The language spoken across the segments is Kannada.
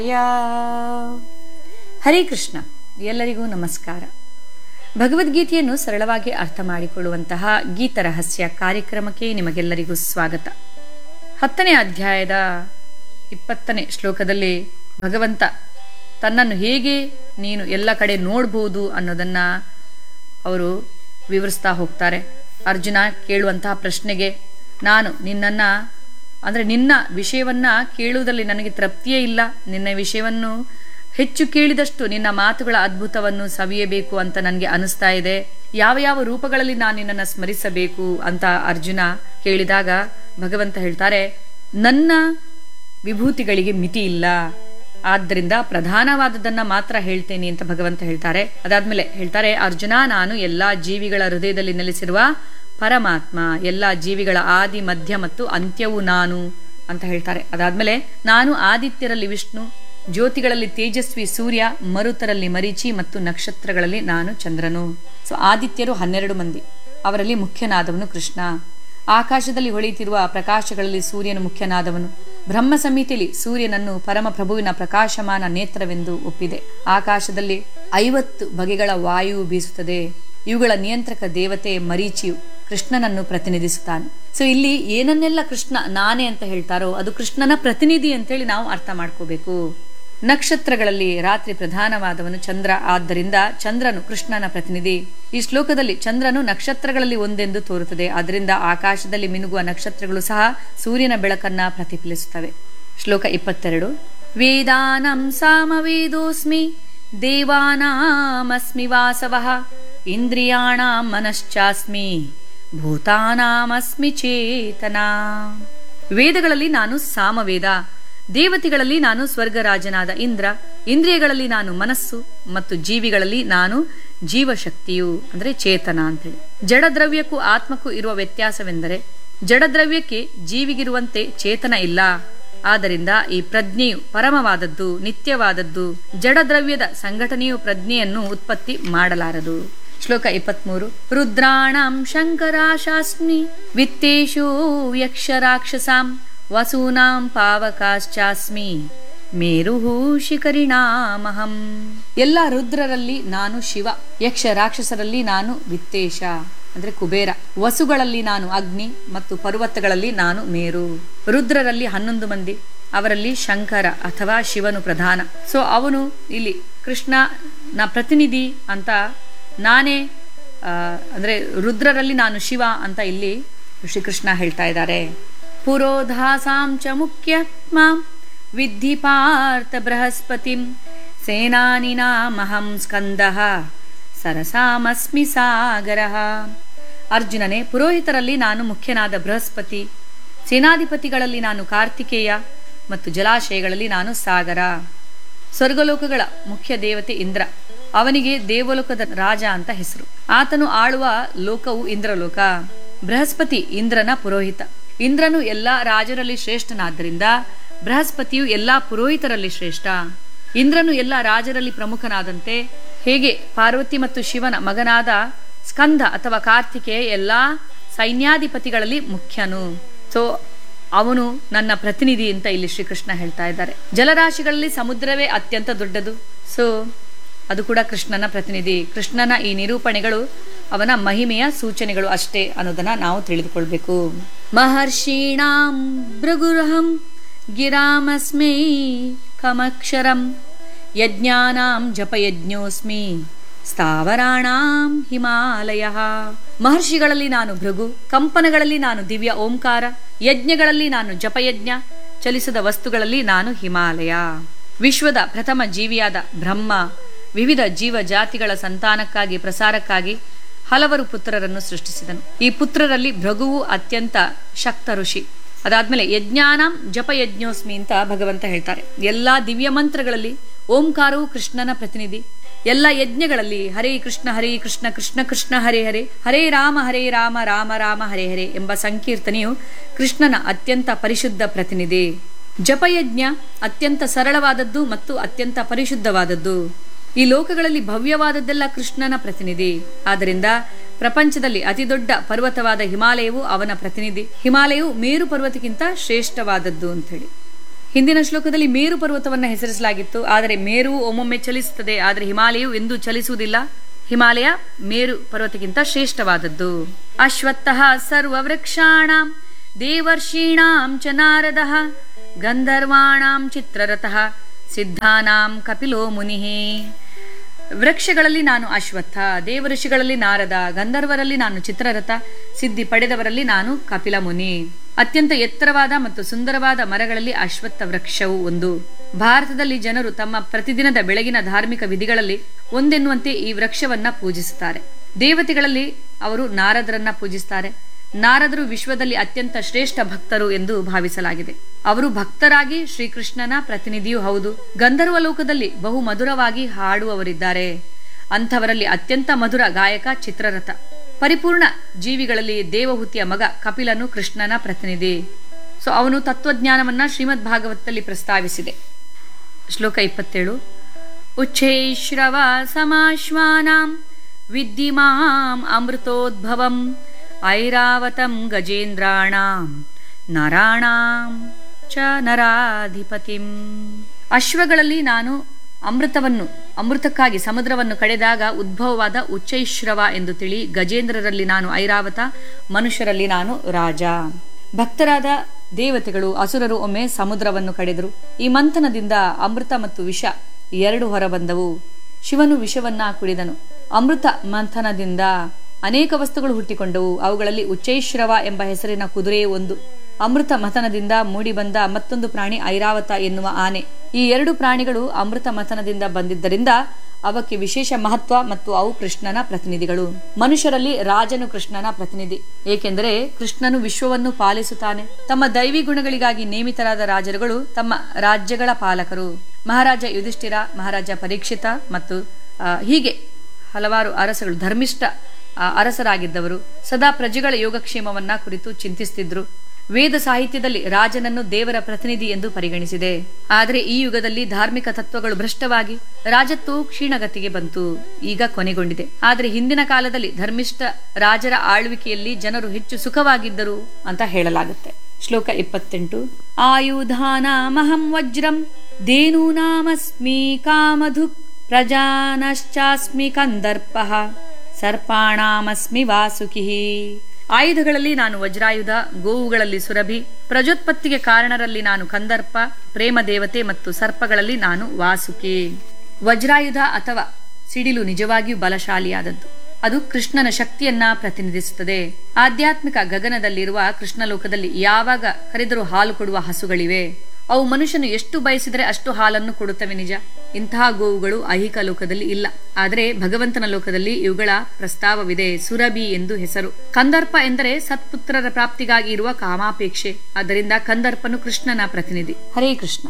ಯಾ ಹರೇ ಕೃಷ್ಣ ಎಲ್ಲರಿಗೂ ನಮಸ್ಕಾರ ಭಗವದ್ಗೀತೆಯನ್ನು ಸರಳವಾಗಿ ಅರ್ಥ ಮಾಡಿಕೊಳ್ಳುವಂತಹ ಗೀತರಹಸ್ಯ ಕಾರ್ಯಕ್ರಮಕ್ಕೆ ನಿಮಗೆಲ್ಲರಿಗೂ ಸ್ವಾಗತ ಹತ್ತನೇ ಅಧ್ಯಾಯದ ಇಪ್ಪತ್ತನೇ ಶ್ಲೋಕದಲ್ಲಿ ಭಗವಂತ ತನ್ನನ್ನು ಹೇಗೆ ನೀನು ಎಲ್ಲ ಕಡೆ ನೋಡ್ಬೋದು ಅನ್ನೋದನ್ನ ಅವರು ವಿವರಿಸ್ತಾ ಹೋಗ್ತಾರೆ ಅರ್ಜುನ ಕೇಳುವಂತಹ ಪ್ರಶ್ನೆಗೆ ನಾನು ನಿನ್ನನ್ನು ಅಂದರೆ ನಿನ್ನ ವಿಷಯವನ್ನ ಕೇಳುವುದರಲ್ಲಿ ನನಗೆ ತೃಪ್ತಿಯೇ ಇಲ್ಲ ನಿನ್ನ ವಿಷಯವನ್ನು ಹೆಚ್ಚು ಕೇಳಿದಷ್ಟು ನಿನ್ನ ಮಾತುಗಳ ಅದ್ಭುತವನ್ನು ಸವಿಯಬೇಕು ಅಂತ ನನಗೆ ಅನಿಸ್ತಾ ಇದೆ ಯಾವ ಯಾವ ರೂಪಗಳಲ್ಲಿ ನಾನು ನಿನ್ನನ್ನು ಸ್ಮರಿಸಬೇಕು ಅಂತ ಅರ್ಜುನ ಕೇಳಿದಾಗ ಭಗವಂತ ಹೇಳ್ತಾರೆ ನನ್ನ ವಿಭೂತಿಗಳಿಗೆ ಮಿತಿ ಇಲ್ಲ ಆದ್ದರಿಂದ ಪ್ರಧಾನವಾದದನ್ನ ಮಾತ್ರ ಹೇಳ್ತೇನೆ ಅಂತ ಭಗವಂತ ಹೇಳ್ತಾರೆ ಅದಾದ್ಮೇಲೆ ಹೇಳ್ತಾರೆ ಅರ್ಜುನ ನಾನು ಎಲ್ಲಾ ಜೀವಿಗಳ ಹೃದಯದಲ್ಲಿ ನೆಲೆಸಿರುವ ಪರಮಾತ್ಮ ಎಲ್ಲಾ ಜೀವಿಗಳ ಆದಿ ಮಧ್ಯ ಮತ್ತು ಅಂತ್ಯವು ನಾನು ಅಂತ ಹೇಳ್ತಾರೆ ಅದಾದ್ಮೇಲೆ ನಾನು ಆದಿತ್ಯರಲ್ಲಿ ವಿಷ್ಣು ಜ್ಯೋತಿಗಳಲ್ಲಿ ತೇಜಸ್ವಿ ಸೂರ್ಯ ಮರುತರಲ್ಲಿ ಮರೀಚಿ ಮತ್ತು ನಕ್ಷತ್ರಗಳಲ್ಲಿ ನಾನು ಚಂದ್ರನು ಸೊ ಆದಿತ್ಯರು ಹನ್ನೆರಡು ಮಂದಿ ಅವರಲ್ಲಿ ಮುಖ್ಯನಾದವನು ಕೃಷ್ಣ ಆಕಾಶದಲ್ಲಿ ಹೊಳೆಯುತ್ತಿರುವ ಪ್ರಕಾಶಗಳಲ್ಲಿ ಸೂರ್ಯನು ಮುಖ್ಯನಾದವನು ಬ್ರಹ್ಮ ಸಂಹಿತೆಯಲ್ಲಿ ಸೂರ್ಯನನ್ನು ಪರಮಪ್ರಭುವಿನ ಪ್ರಕಾಶಮಾನ ನೇತ್ರವೆಂದು ಒಪ್ಪಿದೆ ಆಕಾಶದಲ್ಲಿ ಐವತ್ತು ಬಗೆಗಳ ವಾಯು ಬೀಸುತ್ತದೆ ಇವುಗಳ ನಿಯಂತ್ರಕ ದೇವತೆ ಮರೀಚಿಯು ಕೃಷ್ಣನನ್ನು ಪ್ರತಿನಿಧಿಸುತ್ತಾನೆ ಸೊ ಇಲ್ಲಿ ಏನನ್ನೆಲ್ಲ ಕೃಷ್ಣ ನಾನೇ ಅಂತ ಹೇಳ್ತಾರೋ ಅದು ಕೃಷ್ಣನ ಪ್ರತಿನಿಧಿ ಅಂತೇಳಿ ನಾವು ಅರ್ಥ ಮಾಡ್ಕೋಬೇಕು ನಕ್ಷತ್ರಗಳಲ್ಲಿ ರಾತ್ರಿ ಪ್ರಧಾನವಾದವನು ಚಂದ್ರ ಆದ್ದರಿಂದ ಚಂದ್ರನು ಕೃಷ್ಣನ ಪ್ರತಿನಿಧಿ ಈ ಶ್ಲೋಕದಲ್ಲಿ ಚಂದ್ರನು ನಕ್ಷತ್ರಗಳಲ್ಲಿ ಒಂದೆಂದು ತೋರುತ್ತದೆ ಆದ್ದರಿಂದ ಆಕಾಶದಲ್ಲಿ ಮಿನುಗುವ ನಕ್ಷತ್ರಗಳು ಸಹ ಸೂರ್ಯನ ಬೆಳಕನ್ನ ಪ್ರತಿಫಲಿಸುತ್ತವೆ ಶ್ಲೋಕ ಇಪ್ಪತ್ತೆರಡು ವೇದಾನಂ ಸಾಮವೇದೋಸ್ಮಿ ದೇವಾನಾಮಸ್ಮಿ ವಾಸವಃ ಇಂದ್ರಿಯಾಣಾಂ ಮನಶ್ಚಾಸ್ಮಿ ಭೂತಾನಾಮಸ್ಮಿ ಚೇತನ ವೇದಗಳಲ್ಲಿ ನಾನು ಸಾಮವೇದ ದೇವತೆಗಳಲ್ಲಿ ನಾನು ಸ್ವರ್ಗರಾಜನಾದ ಇಂದ್ರ ಇಂದ್ರಿಯಗಳಲ್ಲಿ ನಾನು ಮನಸ್ಸು ಮತ್ತು ಜೀವಿಗಳಲ್ಲಿ ನಾನು ಜೀವಶಕ್ತಿಯು ಅಂದ್ರೆ ಚೇತನ ಅಂತೇಳಿ ಜಡದ್ರವ್ಯಕ್ಕೂ ಆತ್ಮಕ್ಕೂ ಇರುವ ವ್ಯತ್ಯಾಸವೆಂದರೆ ಜಡದ್ರವ್ಯಕ್ಕೆ ಜೀವಿಗಿರುವಂತೆ ಚೇತನ ಇಲ್ಲ ಆದ್ದರಿಂದ ಈ ಪ್ರಜ್ಞೆಯು ಪರಮವಾದದ್ದು ನಿತ್ಯವಾದದ್ದು ಜಡದ್ರವ್ಯದ ಸಂಘಟನೆಯು ಪ್ರಜ್ಞೆಯನ್ನು ಉತ್ಪತ್ತಿ ಮಾಡಲಾರದು ಶ್ಲೋಕ ಇಪ್ಪತ್ಮೂರು ರುದ್ರಾಣಂ ಶಂಕರಾಶಾಸ್ಮಿ ವಿತ್ತೇಶು ಯಕ್ಷರಾಕ್ಷಸಾಂ ವಸೂನಾಂ ಪಾವಕಾಶ್ಚಾಸ್ಮಿ ಮೇರುಹು ಶಿಖರಿಣಾಮಹಂ ಎಲ್ಲ ರುದ್ರರಲ್ಲಿ ನಾನು ಶಿವ ಯಕ್ಷ ರಾಕ್ಷಸರಲ್ಲಿ ನಾನು ವಿತ್ತೇಶ ಅಂದ್ರೆ ಕುಬೇರ ವಸುಗಳಲ್ಲಿ ನಾನು ಅಗ್ನಿ ಮತ್ತು ಪರ್ವತಗಳಲ್ಲಿ ನಾನು ಮೇರು ರುದ್ರರಲ್ಲಿ ಹನ್ನೊಂದು ಮಂದಿ ಅವರಲ್ಲಿ ಶಂಕರ ಅಥವಾ ಶಿವನು ಪ್ರಧಾನ ಸೊ ಅವನು ಇಲ್ಲಿ ಕೃಷ್ಣ ನ ಪ್ರತಿನಿಧಿ ಅಂತ ನಾನೇ ಅಂದ್ರೆ ರುದ್ರರಲ್ಲಿ ನಾನು ಶಿವ ಅಂತ ಇಲ್ಲಿ ಶ್ರೀಕೃಷ್ಣ ಹೇಳ್ತಾ ಇದ್ದಾರೆ ಪುರೋಧಾಸಾಂ ಚ ಮುಖ್ಯ ಮಾಂ ವಿದ್ಧಿ ಪಾರ್ಥ ಬೃಹಸ್ಪತಿಂ ಸೇನಾನಿನಾಮಹಂ ಸ್ಕಂದಃ ಸರಸಾಮಸ್ಮಿ ಸಾಗರ ಅರ್ಜುನನೇ ಪುರೋಹಿತರಲ್ಲಿ ನಾನು ಮುಖ್ಯನಾದ ಬೃಹಸ್ಪತಿ ಸೇನಾಧಿಪತಿಗಳಲ್ಲಿ ನಾನು ಕಾರ್ತಿಕೇಯ ಮತ್ತು ಜಲಾಶಯಗಳಲ್ಲಿ ನಾನು ಸಾಗರ ಸ್ವರ್ಗಲೋಕಗಳ ಮುಖ್ಯ ದೇವತೆ ಇಂದ್ರ ಅವನಿಗೆ ದೇವಲೋಕದ ರಾಜ ಅಂತ ಹೆಸರು ಆತನು ಆಳುವ ಲೋಕವು ಇಂದ್ರಲೋಕ ಬೃಹಸ್ಪತಿ ಇಂದ್ರನ ಪುರೋಹಿತ ಇಂದ್ರನು ಎಲ್ಲಾ ರಾಜರಲ್ಲಿ ಶ್ರೇಷ್ಠನಾದ್ದರಿಂದ ಬೃಹಸ್ಪತಿಯು ಎಲ್ಲಾ ಪುರೋಹಿತರಲ್ಲಿ ಶ್ರೇಷ್ಠ ಇಂದ್ರನು ಎಲ್ಲ ರಾಜರಲ್ಲಿ ಪ್ರಮುಖನಾದಂತೆ ಹೇಗೆ ಪಾರ್ವತಿ ಮತ್ತು ಶಿವನ ಮಗನಾದ ಸ್ಕಂದ ಅಥವಾ ಕಾರ್ತಿಕೇಯ ಎಲ್ಲಾ ಸೈನ್ಯಾಧಿಪತಿಗಳಲ್ಲಿ ಮುಖ್ಯನು ಸೊ ಅವನು ನನ್ನ ಪ್ರತಿನಿಧಿ ಅಂತ ಇಲ್ಲಿ ಶ್ರೀಕೃಷ್ಣ ಹೇಳ್ತಾ ಇದ್ದಾರೆ ಜಲರಾಶಿಗಳಲ್ಲಿ ಸಮುದ್ರವೇ ಅತ್ಯಂತ ದೊಡ್ಡದು ಸೊ ಅದು ಕೂಡ ಕೃಷ್ಣನ ಪ್ರತಿನಿಧಿ ಕೃಷ್ಣನ ಈ ನಿರೂಪಣೆಗಳು ಅವನ ಮಹಿಮೆಯ ಸೂಚನೆಗಳು ಅಷ್ಟೇ ಅನ್ನೋದನ್ನ ನಾವು ತಿಳಿದುಕೊಳ್ಬೇಕು ಮಹರ್ಷೀಣಾಂ ಭೃಗುರಹಂ ಗಿರಾಮಸ್ಮೈ ಕಮಕ್ಷರಂ ಯಜ್ಞಾನಾಂ ಜಪಯಜ್ಞೋಸ್ಮಿ ಸ್ಥಾವರಾಣಾಂ ಹಿಮಾಲಯ ಮಹರ್ಷಿಗಳಲ್ಲಿ ನಾನು ಭೃಗು ಕಂಪನಗಳಲ್ಲಿ ನಾನು ದಿವ್ಯ ಓಂಕಾರ ಯಜ್ಞಗಳಲ್ಲಿ ನಾನು ಜಪಯಜ್ಞ ಚಲಿಸದ ವಸ್ತುಗಳಲ್ಲಿ ನಾನು ಹಿಮಾಲಯ ವಿಶ್ವದ ಪ್ರಥಮ ಜೀವಿಯಾದ ಬ್ರಹ್ಮ ವಿವಿಧ ಜೀವ ಜಾತಿಗಳ ಸಂತಾನಕ್ಕಾಗಿ ಪ್ರಸಾರಕ್ಕಾಗಿ ಹಲವರು ಪುತ್ರರನ್ನು ಸೃಷ್ಟಿಸಿದನು ಈ ಪುತ್ರರಲ್ಲಿ ಭೃಗುವು ಅತ್ಯಂತ ಶಕ್ತ ಋಷಿ ಅದಾದ್ಮೇಲೆ ಯಜ್ಞಾನಾಂ ಜಪಯಜ್ಞೋಸ್ಮಿ ಅಂತ ಭಗವಂತ ಹೇಳ್ತಾರೆ ಎಲ್ಲಾ ದಿವ್ಯ ಮಂತ್ರಗಳಲ್ಲಿ ಓಂಕಾರವು ಕೃಷ್ಣನ ಪ್ರತಿನಿಧಿ ಎಲ್ಲ ಯಜ್ಞಗಳಲ್ಲಿ ಹರೇ ಕೃಷ್ಣ ಹರೇ ಕೃಷ್ಣ ಕೃಷ್ಣ ಕೃಷ್ಣ ಹರೇ ಹರೇ ಹರೇ ರಾಮ ಹರೇ ರಾಮ ರಾಮ ರಾಮ ಹರೇ ಹರೇ ಎಂಬ ಸಂಕೀರ್ತನೆಯು ಕೃಷ್ಣನ ಅತ್ಯಂತ ಪರಿಶುದ್ಧ ಪ್ರತಿನಿಧಿ ಜಪಯಜ್ಞ ಅತ್ಯಂತ ಸರಳವಾದದ್ದು ಮತ್ತು ಅತ್ಯಂತ ಪರಿಶುದ್ಧವಾದದ್ದು ಈ ಲೋಕಗಳಲ್ಲಿ ಭವ್ಯವಾದದ್ದೆಲ್ಲ ಕೃಷ್ಣನ ಪ್ರತಿನಿಧಿ ಆದ್ದರಿಂದ ಪ್ರಪಂಚದಲ್ಲಿ ಅತಿದೊಡ್ಡ ಪರ್ವತವಾದ ಹಿಮಾಲಯವು ಅವನ ಪ್ರತಿನಿಧಿ ಹಿಮಾಲಯವು ಮೇರು ಪರ್ವತಕ್ಕಿಂತ ಶ್ರೇಷ್ಠವಾದದ್ದು ಅಂತ ಹೇಳಿ ಹಿಂದಿನ ಶ್ಲೋಕದಲ್ಲಿ ಮೇರು ಪರ್ವತವನ್ನ ಹೆಸರಿಸಲಾಗಿತ್ತು ಆದರೆ ಮೇರು ಒಮ್ಮೊಮ್ಮೆ ಚಲಿಸುತ್ತದೆ ಆದರೆ ಹಿಮಾಲಯವು ಎಂದೂ ಚಲಿಸುವುದಿಲ್ಲ ಹಿಮಾಲಯ ಮೇರು ಪರ್ವತಕ್ಕಿಂತ ಶ್ರೇಷ್ಠವಾದದ್ದು ಅಶ್ವತ್ಥಃ ಸರ್ವವೃಕ್ಷಾಣಾಂ ದೇವರ್ಷೀಣಾಂ ಚ ನಾರದಃ ಗಂಧರ್ವಾಣಾಂ ಚಿತ್ರರಥಃ ಸಿದ್ಧಾನಾಂ ಕಪಿಲೋ ಮುನಿಃ ವೃಕ್ಷಗಳಲ್ಲಿ ನಾನು ಅಶ್ವತ್ಥ ದೇವಋಷಿಗಳಲ್ಲಿ ನಾರದ ಗಂಧರ್ವರಲ್ಲಿ ನಾನು ಚಿತ್ರರಥ ಸಿದ್ಧಿ ಪಡೆದವರಲ್ಲಿ ನಾನು ಕಪಿಲ ಮುನಿ ಅತ್ಯಂತ ಎತ್ತರವಾದ ಮತ್ತು ಸುಂದರವಾದ ಮರಗಳಲ್ಲಿ ಅಶ್ವತ್ಥ ವೃಕ್ಷವು ಒಂದು ಭಾರತದಲ್ಲಿ ಜನರು ತಮ್ಮ ಪ್ರತಿದಿನದ ಬೆಳಗಿನ ಧಾರ್ಮಿಕ ವಿಧಿಗಳಲ್ಲಿ ಒಂದೆನ್ನುವಂತೆ ಈ ವೃಕ್ಷವನ್ನ ಪೂಜಿಸುತ್ತಾರೆ ದೇವತೆಗಳಲ್ಲಿ ಅವರು ನಾರದರನ್ನ ಪೂಜಿಸುತ್ತಾರೆ ನಾರದರು ವಿಶ್ವದಲ್ಲಿ ಅತ್ಯಂತ ಶ್ರೇಷ್ಠ ಭಕ್ತರು ಎಂದು ಭಾವಿಸಲಾಗಿದೆ ಅವರು ಭಕ್ತರಾಗಿ ಶ್ರೀಕೃಷ್ಣನ ಪ್ರತಿನಿಧಿಯೂ ಹೌದು ಗಂಧರ್ವ ಲೋಕದಲ್ಲಿ ಬಹು ಮಧುರವಾಗಿ ಹಾಡುವವರಿದ್ದಾರೆ ಅಂಥವರಲ್ಲಿ ಅತ್ಯಂತ ಮಧುರ ಗಾಯಕ ಚಿತ್ರರಥ ಪರಿಪೂರ್ಣ ಜೀವಿಗಳಲ್ಲಿ ದೇವಹೂತಿಯ ಮಗ ಕಪಿಲನು ಕೃಷ್ಣನ ಪ್ರತಿನಿಧಿ ಸೊ ಅವನು ತತ್ವಜ್ಞಾನವನ್ನ ಶ್ರೀಮದ್ ಭಾಗವತದಲ್ಲಿ ಪ್ರಸ್ತಾವಿಸಿದೆ ಶ್ಲೋಕ ಇಪ್ಪತ್ತೇಳು ಉಚ್ಛೈಶ್ರವ ಸಮಾಶ್ವಾನಾಂ ವಿದ್ಧಿಮಾಂ ಅಮೃತೋದ್ಭವಂ ಐರಾವತಂ ಗಜೇಂದ್ರಾಣಾಂ ನರಾಣಾಂ ಚ ನರಾಧಿಪತಿಂ ಅಶ್ವಗಳಲ್ಲಿ ನಾನು ಅಮೃತವನ್ನು ಅಮೃತಕ್ಕಾಗಿ ಸಮುದ್ರವನ್ನು ಕಡೆದಾಗ ಉದ್ಭವವಾದ ಉಚ್ಚೈಶ್ರವ ಎಂದು ತಿಳಿ ಗಜೇಂದ್ರರಲ್ಲಿ ನಾನು ಐರಾವತ ಮನುಷ್ಯರಲ್ಲಿ ನಾನು ರಾಜ ಭಕ್ತರಾದ ದೇವತೆಗಳು ಅಸುರರು ಒಮ್ಮೆ ಸಮುದ್ರವನ್ನು ಕಡೆದರು ಈ ಮಂಥನದಿಂದ ಅಮೃತ ಮತ್ತು ವಿಷ ಎರಡು ಹೊರಬಂದವು ಶಿವನು ವಿಷವನ್ನ ಕುಡಿದನು ಅಮೃತ ಮಂಥನದಿಂದ ಅನೇಕ ವಸ್ತುಗಳು ಹುಟ್ಟಿಕೊಂಡವು ಅವುಗಳಲ್ಲಿ ಉಚ್ಚೈಶ್ರವ ಎಂಬ ಹೆಸರಿನ ಕುದುರೆ ಒಂದು ಅಮೃತ ಮಥನದಿಂದ ಮೂಡಿಬಂದ ಮತ್ತೊಂದು ಪ್ರಾಣಿ ಐರಾವತ ಎನ್ನುವ ಆನೆ ಈ ಎರಡು ಪ್ರಾಣಿಗಳು ಅಮೃತ ಮಥನದಿಂದ ಬಂದಿದ್ದರಿಂದ ಅವಕ್ಕೆ ವಿಶೇಷ ಮಹತ್ವ ಮತ್ತು ಅವು ಕೃಷ್ಣನ ಪ್ರತಿನಿಧಿಗಳು ಮನುಷ್ಯರಲ್ಲಿ ರಾಜನು ಕೃಷ್ಣನ ಪ್ರತಿನಿಧಿ ಏಕೆಂದರೆ ಕೃಷ್ಣನು ವಿಶ್ವವನ್ನು ಪಾಲಿಸುತ್ತಾನೆ ತಮ್ಮ ದೈವಿ ಗುಣಗಳಿಗಾಗಿ ನೇಮಿತರಾದ ರಾಜರುಗಳು ತಮ್ಮ ರಾಜ್ಯಗಳ ಪಾಲಕರು ಮಹಾರಾಜ ಯುಧಿಷ್ಠಿರ ಮಹಾರಾಜ ಪರೀಕ್ಷಿತ ಮತ್ತು ಆ, ಹೀಗೆ ಹಲವಾರು ಅರಸಗಳು ಧರ್ಮಿಷ್ಠ ಆ, ಅರಸರಾಗಿದ್ದವರು ಸದಾ ಪ್ರಜೆಗಳ ಯೋಗಕ್ಷೇಮವನ್ನ ಕುರಿತು ಚಿಂತಿಸುತ್ತಿದ್ರು ವೇದ ಸಾಹಿತ್ಯದಲ್ಲಿ ರಾಜನನ್ನು ದೇವರ ಪ್ರತಿನಿಧಿ ಎಂದು ಪರಿಗಣಿಸಿದೆ ಆದರೆ ಈ ಯುಗದಲ್ಲಿ ಧಾರ್ಮಿಕ ತತ್ವಗಳು ಭ್ರಷ್ಟವಾಗಿ ರಾಜತ್ವವು ಕ್ಷೀಣಗತಿಗೆ ಬಂತು ಈಗ ಕೊನೆಗೊಂಡಿದೆ ಆದರೆ ಹಿಂದಿನ ಕಾಲದಲ್ಲಿ ಧರ್ಮಿಷ್ಠ ರಾಜರ ಆಳ್ವಿಕೆಯಲ್ಲಿ ಜನರು ಹೆಚ್ಚು ಸುಖವಾಗಿದ್ದರು ಅಂತ ಹೇಳಲಾಗುತ್ತೆ ಶ್ಲೋಕ ಇಪ್ಪತ್ತೆಂಟು ಆಯುಧಾನಾಮಹಂ ವಜ್ರಂ ಧೇನೂನಾಮಸ್ಮಿ ಕಾಮಧುಕ್ ಪ್ರಜಾನಶ್ಚಾಸ್ಮಿ ಕಂದರ್ಪಃ ಸರ್ಪಾಣಾಮಸ್ಮಿ ವಾಸುಕಿ ಆಯುಧಗಳಲ್ಲಿ ನಾನು ವಜ್ರಾಯುಧ ಗೋವುಗಳಲ್ಲಿ ಸುರಭಿ ಪ್ರಜೋತ್ಪತ್ತಿಗೆ ಕಾರಣರಲ್ಲಿ ನಾನು ಕಂದರ್ಪ ಪ್ರೇಮ ದೇವತೆ ಮತ್ತು ಸರ್ಪಗಳಲ್ಲಿ ನಾನು ವಾಸುಕಿ ವಜ್ರಾಯುಧ ಅಥವಾ ಸಿಡಿಲು ನಿಜವಾಗಿಯೂ ಬಲಶಾಲಿಯಾದದ್ದು ಅದು ಕೃಷ್ಣನ ಶಕ್ತಿಯನ್ನ ಪ್ರತಿನಿಧಿಸುತ್ತದೆ ಆಧ್ಯಾತ್ಮಿಕ ಗಗನದಲ್ಲಿರುವ ಕೃಷ್ಣ ಲೋಕದಲ್ಲಿ ಯಾವಾಗ ಕರೆದರೂ ಹಾಲು ಕೊಡುವ ಹಸುಗಳಿವೆ ಅವು ಮನುಷ್ಯನು ಎಷ್ಟು ಬಯಸಿದರೆ ಅಷ್ಟು ಹಾಲನ್ನು ಕೊಡುತ್ತವೆ ನಿಜ ಇಂತಹ ಗೋವುಗಳು ಐಹಿಕ ಲೋಕದಲ್ಲಿ ಇಲ್ಲ ಆದರೆ ಭಗವಂತನ ಲೋಕದಲ್ಲಿ ಇವುಗಳ ಪ್ರಸ್ತಾವವಿದೆ ಸುರಭಿ ಎಂದು ಹೆಸರು ಕಂದರ್ಪ ಎಂದರೆ ಸತ್ಪುತ್ರರ ಪ್ರಾಪ್ತಿಗಾಗಿ ಇರುವ ಕಾಮಾಪೇಕ್ಷೆ ಆದ್ದರಿಂದ ಕಂದರ್ಪನು ಕೃಷ್ಣನ ಪ್ರತಿನಿಧಿ ಹರೇ ಕೃಷ್ಣ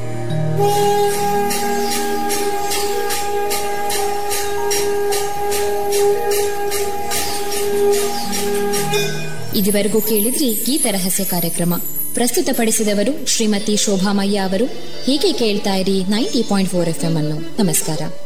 ಇದುವರೆಗೂ ಕೇಳಿದ್ರಿ ಗೀತ ರಹಸ್ಯ ಕಾರ್ಯಕ್ರಮ ಪ್ರಸ್ತುತಪಡಿಸಿದವರು ಶ್ರೀಮತಿ ಶೋಭಾಮಯ್ಯ ಅವರು ಹೀಗೆ ಕೇಳ್ತಾ ಇರಿ ninety point four F M ಅನ್ನು ನಮಸ್ಕಾರ